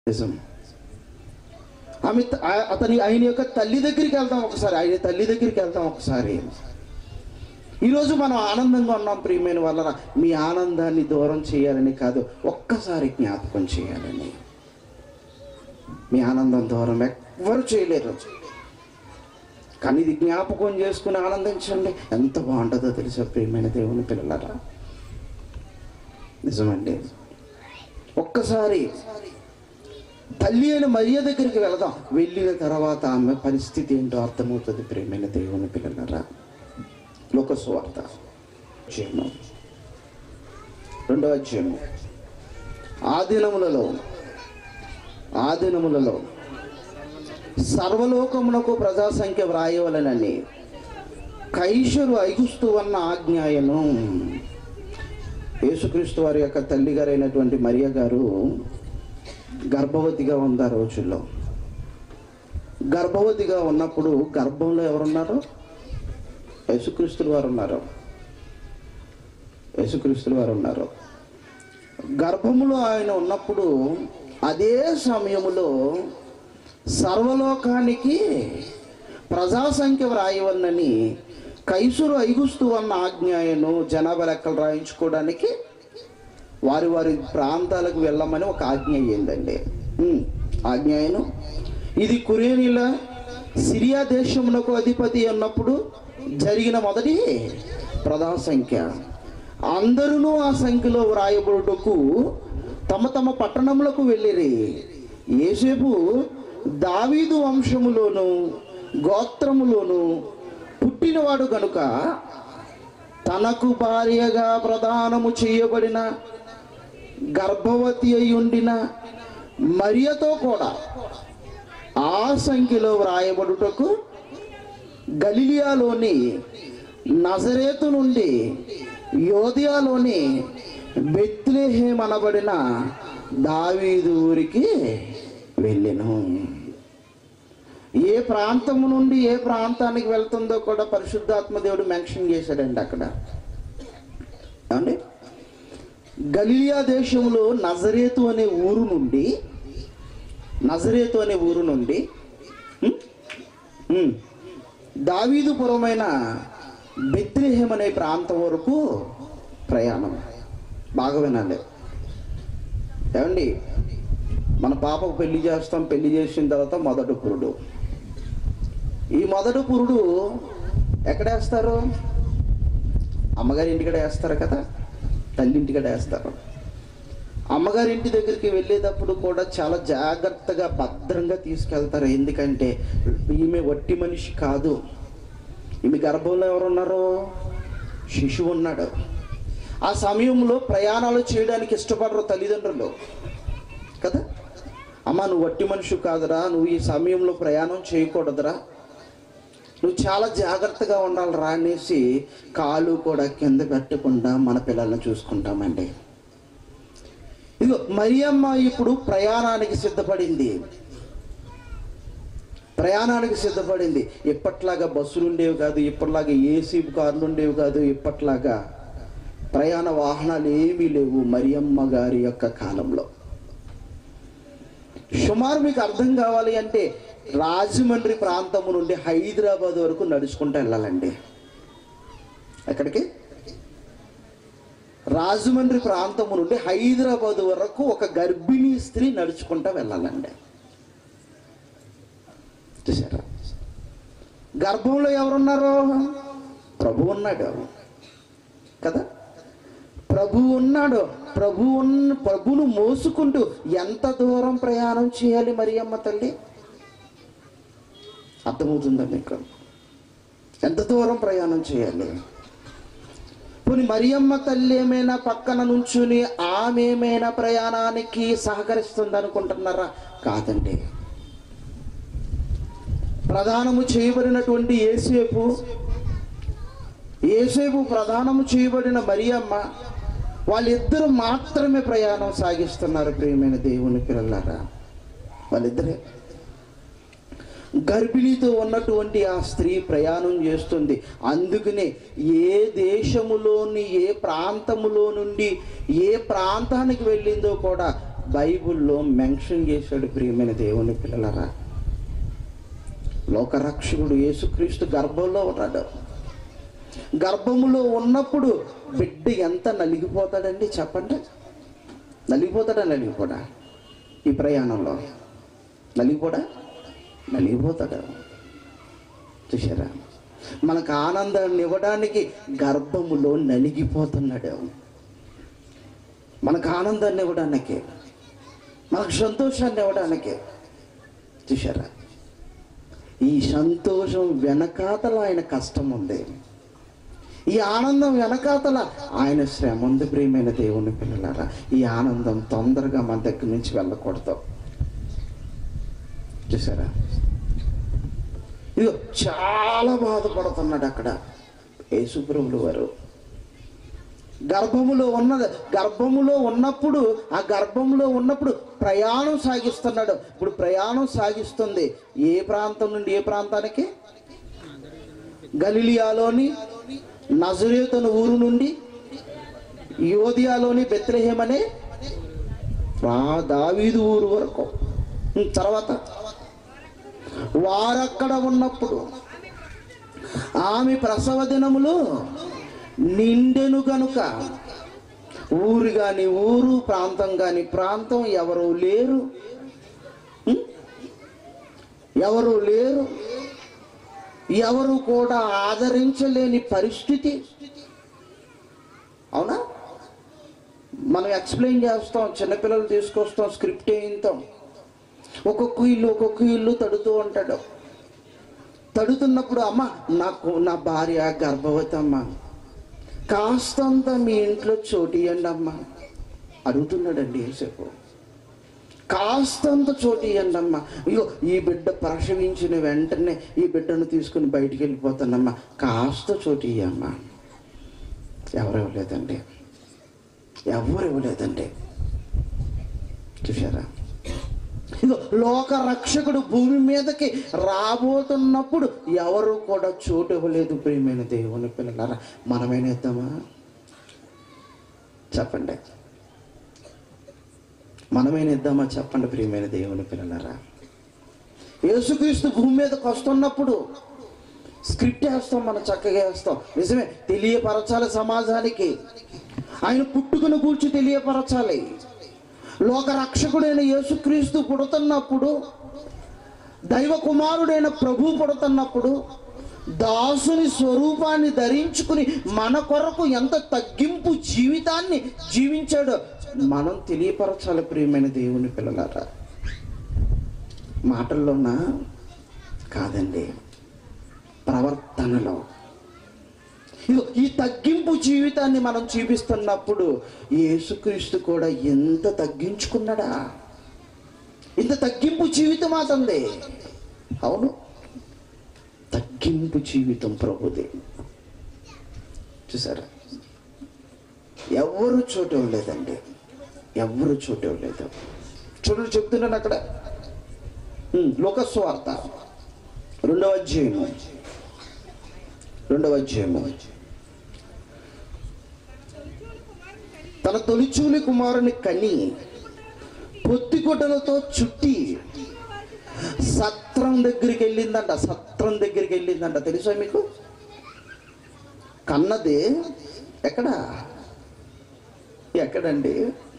నిజం ఆమె త- ఆ- అతని ఆయన యొక్క తల్లి దగ్గరికి వెళ్దాం ఒకసారి ఆయన తల్లి దగ్గరికి వెళ్దాం ఒకసారి ఈరోజు మనం ఆనందంగా ఉన్నాం ప్రియమైన వల్ల మీ ఆనందాన్ని దూరం చేయాలని కాదు ఒక్కసారి జ్ఞాపకం చేయాలని మీ ఆనందం దూరం ఎవ్వరు చేయలేరు కానీ ఇది జ్ఞాపకం చేసుకుని ఆనందించండి ఎంత బాగుంటుందో తెలుసా ప్రియమైన దేవుని పిల్లలరా నిజమండి ఒక్కసారి తల్లి అయిన మరియ దగ్గరికి వెళదాం వెళ్ళిన తర్వాత ఆమె పరిస్థితి ఏంటో అర్థమవుతుంది ప్రేమైన దేవుని పిల్లలరా లోకస్వార్త అధ్యాయము రెండవ అధ్యాయము ఆ దినములలో ఆ దినములలో సర్వలోకమునకు ప్రజా సంఖ్య వ్రాయవలనని కైషరు ఐగుస్తు అన్న ఆజ్ఞాయను యేసుక్రీస్తు వారి యొక్క తల్లి గారైనటువంటి మరియ గారు గర్భవతిగా ఉంది ఆ రోజుల్లో గర్భవతిగా ఉన్నప్పుడు గర్భంలో ఎవరున్నారు యేసుక్రీస్తులు వారు ఉన్నారు యేసుక్రీస్తులు వారు ఉన్నారు గర్భములో ఆయన ఉన్నప్పుడు అదే సమయములో సర్వలోకానికి ప్రజా సంఖ్య వ్రాయవలనని కైసురు ఐగుస్తు అన్న ఆజ్ఞాయను జనాభా లెక్కలు రాయించుకోవడానికి వారి వారి ప్రాంతాలకు వెళ్ళమని ఒక ఆజ్ఞ అయ్యిందండి ఉమ్, ఆజ్ఞాయను ఇది కురేనీల సిరియా దేశమునకు అధిపతి ఉన్నప్పుడు జరిగిన మొదటి ప్రధాన సంఖ్య అందరూ ఆ సంఖ్యలో వ్రాయబడుటకు తమ తమ పట్టణములకు వెళ్ళిరి ఏసేపు దావీదు వంశములోను గోత్రములోను పుట్టినవాడు కనుక తనకు భార్యగా ప్రదానము చేయబడిన గర్భవతి అయి ఉండిన మరియతో కూడా ఆ సంఖ్యలో వ్రాయబడుటకు గలిలియాలోని నజరేతు నుండి యోధియాలోని బెత్లెహేం అనబడిన దావీదు ఊరికి వెళ్ళెను ఏ ప్రాంతము నుండి ఏ ప్రాంతానికి వెళ్తుందో కూడా పరిశుద్ధాత్మ దేవుడు మెన్షన్ చేశాడండి అక్కడ ఏమండి గలిలియా దేశంలో నజరేతు అనే ఊరు నుండి నజరేతు అనే ఊరు నుండి ఉమ్, ఉమ్, దావీదుపురమైన బెత్లెహేం అనే ప్రాంతం వరకు ప్రయాణం బాగా వినాలి ఏమండి మన పాపకు పెళ్లి చేస్తాం పెళ్లి చేసిన తర్వాత మొదటి పురుడు ఈ మొదటి పురుడు ఎక్కడేస్తారు అమ్మగారి ఇంటికడ వేస్తారు కదా తల్లి ఇంటికడ వేస్తారు అమ్మగారి ఇంటి దగ్గరికి వెళ్ళేటప్పుడు కూడా చాలా జాగ్రత్తగా భద్రంగా తీసుకెళ్తారు ఎందుకంటే ఈమె వట్టి మనిషి కాదు ఈమె గర్భంలో ఎవరున్నారో శిశువు ఉన్నాడు ఆ సమయంలో ప్రయాణాలు చేయడానికి ఇష్టపడరు తల్లిదండ్రులు కదా అమ్మ నువ్వు వట్టి మనిషి కాదురా నువ్వు ఈ సమయంలో ప్రయాణం చేయకూడదురా నువ్వు చాలా జాగ్రత్తగా ఉండాలిరా అనేసి కాలు కూడా కింద పెట్టకుండా మన పిల్లల్ని చూసుకుంటామండి ఇదిగో మరియమ్మ ఇప్పుడు ప్రయాణానికి సిద్ధపడింది ప్రయాణానికి సిద్ధపడింది ఇప్పట్లాగా బస్సులు ఉండేవి కాదు ఇప్పట్లాగా ఏసీ కార్లు ఉండేవి కాదు ఇప్పట్లాగా ప్రయాణ వాహనాలు ఏమీ లేవు మరియమ్మ గారి యొక్క కాలంలో సుమారు మీకు అర్థం కావాలి అంటే రాజమండ్రి ప్రాంతము నుండి హైదరాబాద్ వరకు నడుచుకుంటూ వెళ్ళాలండి ఎక్కడికి రాజమండ్రి ప్రాంతము నుండి హైదరాబాద్ వరకు ఒక గర్భిణీ స్త్రీ నడుచుకుంటూ వెళ్ళాలండి చూసారా గర్భంలో ఎవరున్నారు ప్రభు ఉన్నాడు కదా ప్రభు ఉన్నాడు ప్రభు ఉన్న ప్రభును మోసుకుంటూ ఎంత దూరం ప్రయాణం చేయాలి మరి అమ్మ తల్లి అర్థమవుతుందా మీకు ఎంత దూరం ప్రయాణం చేయాలి పోనీ మరియమ్మ తల్లి ఏమైనా పక్కన నుంచుని ఆమె ఏమైనా ప్రయాణానికి సహకరిస్తుంది అనుకుంటున్నారా కాదండి ప్రధానము చేయబడినటువంటి ఏసేపు ఏసేపు ప్రధానము చేయబడిన మరియమ్మ వాళ్ళిద్దరూ మాత్రమే ప్రయాణం సాగిస్తున్నారు ప్రియమైన దేవుని పిల్లలారా వాళ్ళిద్దరే గర్భిణితో ఉన్నటువంటి ఆ స్త్రీ ప్రయాణం చేస్తుంది అందుకనే ఏ దేశములోని ఏ ప్రాంతములో నుండి ఏ ప్రాంతానికి వెళ్ళిందో కూడా బైబిల్లో మెన్షన్ చేశాడు ప్రియమైన దేవుని పిల్లలరా లోకరక్షకుడు యేసుక్రీస్తు గర్భంలో ఉన్నాడు గర్భములో ఉన్నప్పుడు బిడ్డ ఎంత నలిగిపోతాడండి చెప్పండి నలిగిపోతాడా నలిగిపోడా ఈ ప్రయాణంలో నలిగిపోడా నలిగిపోతాడా చూసారా మనకు ఆనందాన్ని ఇవ్వడానికి గర్భములో నలిగిపోతున్నాడు మనకు ఆనందాన్ని ఇవ్వడానికి మనకు సంతోషాన్ని ఇవ్వడానికి చూసారా ఈ సంతోషం వెనకాతల ఆయన కష్టం ఉంది ఈ ఆనందం వెనకాతల ఆయన శ్రమ ఉంది ప్రియమైన దేవుని పిల్లలారా ఈ ఆనందం తొందరగా మన దగ్గర నుంచి వెళ్ళకూడదు చూసారా ఇదిగో చాలా బాధపడుతున్నాడు అక్కడ యేసుప్రభులు వారు గర్భములో ఉన్నది గర్భములో ఉన్నప్పుడు ఆ గర్భములో ఉన్నప్పుడు ప్రయాణం సాగిస్తున్నాడు ఇప్పుడు ప్రయాణం సాగిస్తుంది ఏ ప్రాంతం నుండి ఏ ప్రాంతానికి గలిలియాలోని నజరేతను ఊరు నుండి యోధియాలోని బెత్లహేం అనే రా దావీదు ఊరు వరకు ఉం, తర్వాత వారక్కడ ఉన్నప్పుడు ఆమె ప్రసవ దినములో నిండెను గనుక ఊరు కాని ఊరు ప్రాంతం కాని ప్రాంతం ఎవరు లేరు ఉం? ఎవరు లేరు ఎవరు కూడా ఆదరించలేని పరిస్థితి అవునా మనం ఎక్స్ప్లెయిన్ చేస్తాం చిన్నపిల్లలు తీసుకొస్తాం స్క్రిప్ట్ వేయిస్తాం ఒక్కొక్క ఇల్లు ఒక్కొక్క ఇల్లు తడుతూ ఉంటాడు తడుతున్నప్పుడు అమ్మ నాకు నా భార్య గర్భవతి అమ్మ కాస్తంత మీ ఇంట్లో చోటు ఇవ్వండి అమ్మ అడుగుతున్నాడండి ఏసేపు కాస్తంత చోటు ఇవ్వండి అమ్మ అయ్యో ఈ బిడ్డ ప్రసవించిన వెంటనే ఈ బిడ్డను తీసుకుని బయటికి వెళ్ళిపోతానమ్మా కాస్త చోటు ఇయ్యమ్మా ఎవరు ఇవ్వలేదండి ఎవరు ఇవ్వలేదండి చూసారా ఇదిగో లోక రక్షకుడు భూమి మీదకి రాబోతున్నప్పుడు ఎవరు కూడా చోటు ఇవ్వలేదు ప్రియమైన దేవుని పిల్లలారా మనమేనా ఇద్దామా చెప్పండి మనమేనా ఇద్దామా చెప్పండి ప్రియమైన దేవుని పిల్లలారా యేసుక్రీస్తు భూమి మీదకి వస్తున్నప్పుడు స్క్రిప్ట్ వేస్తాం మనం చక్కగా వేస్తాం నిజమే తెలియపరచాలి సమాజానికి ఆయన పుట్టుకను కూర్చి తెలియపరచాలి లోక రక్షకుడైన యేసుక్రీస్తు పుడుతున్నప్పుడు దైవ కుమారుడైన ప్రభు పుడుతున్నప్పుడు దాసుని స్వరూపాన్ని ధరించుకుని మన కొరకు ఎంత తగ్గింపు జీవితాన్ని జీవించాడో మనం తెలియపరచాలి ప్రియమైన దేవుని పిల్లలారా మాటల్లోనా కాదండి ప్రవర్తనలో ఇదిగో ఈ తగ్గింపు జీవితాన్ని మనం చూపిస్తున్నప్పుడు యేసుక్రీస్తు కూడా ఎంత తగ్గించుకున్నాడా ఇంత తగ్గింపు జీవితం అతంది అవును తగ్గింపు జీవితం ప్రభుది చూసారా ఎవరు చోటు ఇవ్వలేదండి ఎవరు చోటు ఇవ్వలేదు చూడండి చెప్తున్నాను అక్కడ ఉమ్, లోకస్వార్త రెండవ అధ్యాయము రెండవ అధ్యాయము తన తొలిచూలి కుమారుని కని పొత్తిగుడ్డలతో చుట్టి సత్రం దగ్గరికి వెళ్ళిందంట సత్రం దగ్గరికి వెళ్ళిందంట తెలుసా మీకు కన్నది ఎక్కడ ఎక్కడండి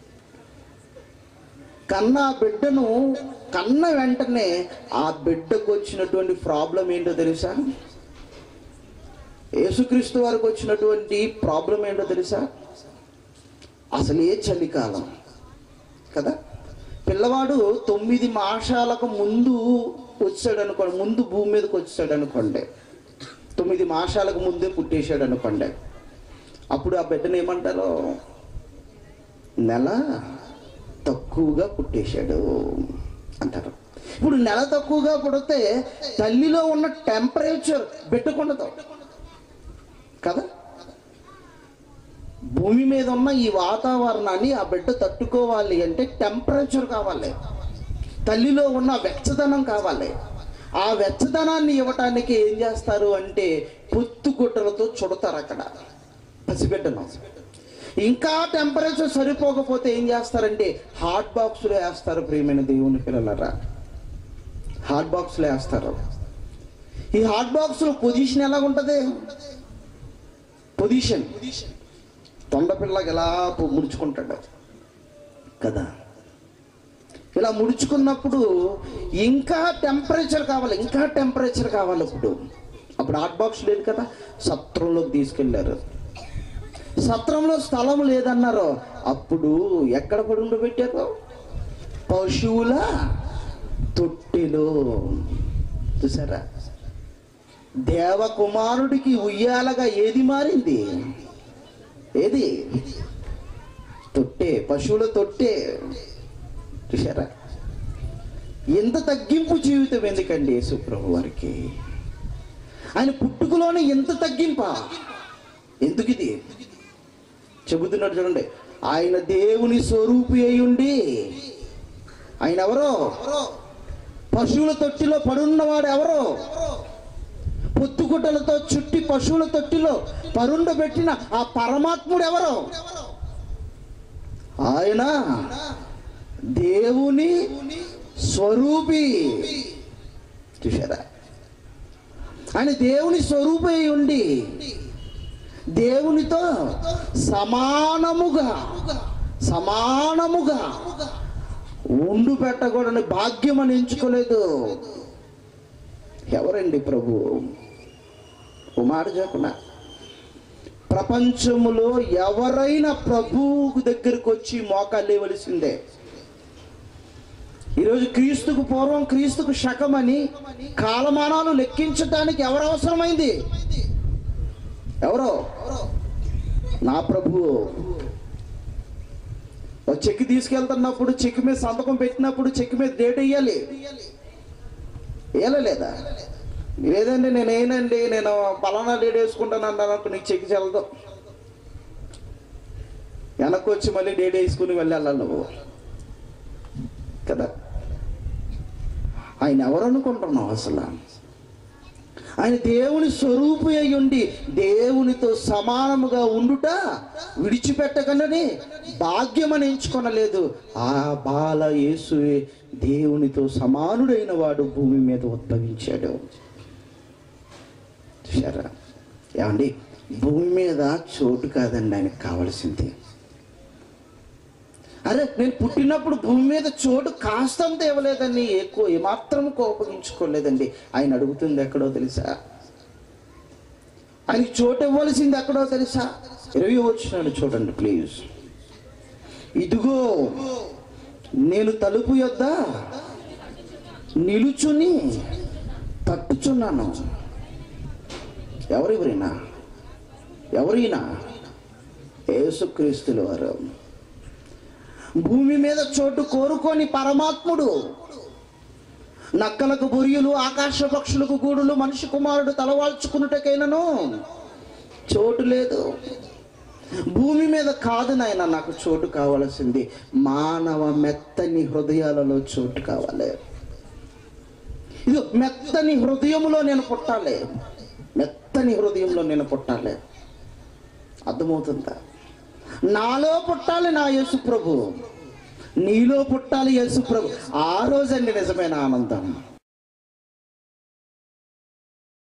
కన్న ఆ బిడ్డను కన్న వెంటనే ఆ బిడ్డకు వచ్చినటువంటి ప్రాబ్లం ఏంటో తెలుసా యేసుక్రీస్తు వారికి వచ్చినటువంటి ప్రాబ్లం ఏంటో తెలుసా అసలే చలికాలం కదా పిల్లవాడు తొమ్మిది మాసాలకు ముందు వచ్చాడు అనుకోండి ముందు భూమి మీదకి వచ్చాడు అనుకోండి తొమ్మిది మాసాలకు ముందే పుట్టేశాడు అనుకోండి అప్పుడు ఆ బిడ్డను ఏమంటారు నెల తక్కువగా పుట్టేశాడు అంటారు ఇప్పుడు నెల తక్కువగా పుడితే తల్లిలో ఉన్న టెంపరేచర్ బిడ్డకుండదు కదా భూమి మీద ఉన్న ఈ వాతావరణాన్ని ఆ బిడ్డ తట్టుకోవాలి అంటే టెంపరేచర్ కావాలి తల్లిలో ఉన్న వెచ్చదనం కావాలి ఆ వెచ్చదనాన్ని ఇవ్వటానికి ఏం చేస్తారు అంటే పొత్తు గుడ్డలతో చుడతారు అక్కడ పసిబిడ్డను ఇంకా టెంపరేచర్ సరిపోకపోతే ఏం చేస్తారంటే హాట్ బాక్స్లో వేస్తారు ప్రియమైన దేవుని పిల్లలరా హాట్ బాక్స్లో వేస్తారు ఈ హాట్ బాక్స్లో పొజిషన్ ఎలా ఉంటుంది పొజిషన్ తొండపిల్లకి ఎలా పు- ముడుచుకుంటాడు కదా ఇలా ముడుచుకున్నప్పుడు ఇంకా టెంపరేచర్ కావాలి ఇంకా టెంపరేచర్ కావాలి ఇప్పుడు అప్పుడు హాట్ బాక్స్ లేదు కదా సత్రంలోకి తీసుకెళ్లారు సత్రంలో స్థలం లేదన్నారు అప్పుడు ఎక్కడ పడి ఉండబెట్టారు పశువుల తొట్టెలో చూసారా దేవకుమారుడికి ఉయ్యాలగా ఏది మారింది ఏది తొట్టే పశువుల తొట్టే చూసారా ఎంత తగ్గింపు జీవితం ఎందుకండి యేసుప్రభు వారికి ఆయన పుట్టుకలోనే ఎంత తగ్గింప ఎందుకు ఇది చెబుతున్నాడు చూడండి ఆయన దేవుని స్వరూపి అయి ఉండి ఆయన ఎవరో పశువుల తొట్టిలో పడున్నవాడు ఎవరో పొత్తుగుడ్డలతో చుట్టి పశువుల తొట్టిలో పరుండబెట్టిన ఆ పరమాత్ముడు ఎవరో ఆయన దేవుని స్వరూపి చూసారా ఆయన దేవుని స్వరూపి అయి ఉండి దేవునితో సమానముగా సమానముగా ఉండు పెట్టకూడని భాగ్యం అని ఎంచుకోలేదు ఎవరండి ప్రభు ఓ మాట చెప్పనా ప్రపంచములో ఎవరైనా ప్రభువు దగ్గరికి వచ్చి మోకాలు లేవలసిందే ఈరోజు క్రీస్తుకు పూర్వం క్రీస్తుకు శకమని కాలమానాలు లెక్కించడానికి ఎవరు అవసరమైంది ఎవరో నా ప్రభువు ఓ చెక్ తీసుకెళ్తున్నప్పుడు చెక్ మీద సంతకం పెట్టినప్పుడు చెక్ మీద డేట్ వేయాలి వేయలేదా లేదండి నేను ఏనండి నేను పలానా డేట్ వేసుకుంటాను అన్నాను నీకు చెక్ చెల్లదు వెనక్కి వచ్చి మళ్ళీ డేట్ వేసుకుని వెళ్ళాలి నువ్వు కదా ఆయన ఎవరు అనుకుంటున్నావు అసలు ఆయన దేవుని స్వరూపి అయి ఉండి దేవునితో సమానముగా ఉండుట విడిచిపెట్టకనని భాగ్యమని ఎంచుకొనలేదు ఆ బాల యేసువే దేవునితో సమానుడైన వాడు భూమి మీద ఉద్భవించాడు చూసారా ఏమండి భూమి మీద చోటు కాదండి ఆయనకు కావలసింది అరే నేను పుట్టినప్పుడు భూమి మీద చోటు కాస్తంత ఇవ్వలేదని ఎక్కువ ఏమాత్రం కోపగించుకోలేదండి ఆయన అడుగుతుంది ఎక్కడో తెలుసా ఆయనకి చోటు ఇవ్వాల్సింది ఎక్కడో తెలుసా ఇరవై వచ్చినాడు చూడండి ప్లీజ్ ఇదిగో నేను తలుపు యొద్ద నిలుచుని తట్టుచున్నాను ఎవరెవరైనా ఎవరైనా యేసుక్రీస్తుల వారు భూమి మీద చోటు కోరుకొని పరమాత్ముడు నక్కలకు బొరియులు ఆకాశ పక్షులకు గూడులు మనిషి కుమారుడు తలవాల్చుకున్నటకైనను చోటు లేదు భూమి మీద కాదు నాయన నాకు చోటు కావాల్సింది మానవ మెత్తని హృదయాలలో చోటు కావాలి ఇది మెత్తని హృదయంలో నేను పుట్టాలి మెత్తని హృదయంలో నేను పుట్టాలి అర్థమవుతుందా నాలో పుట్టాలి నా యేసు ప్రభు నీలో పుట్టాలి యేసు ప్రభు ఆ రోజండి నిజమైన ఆనందం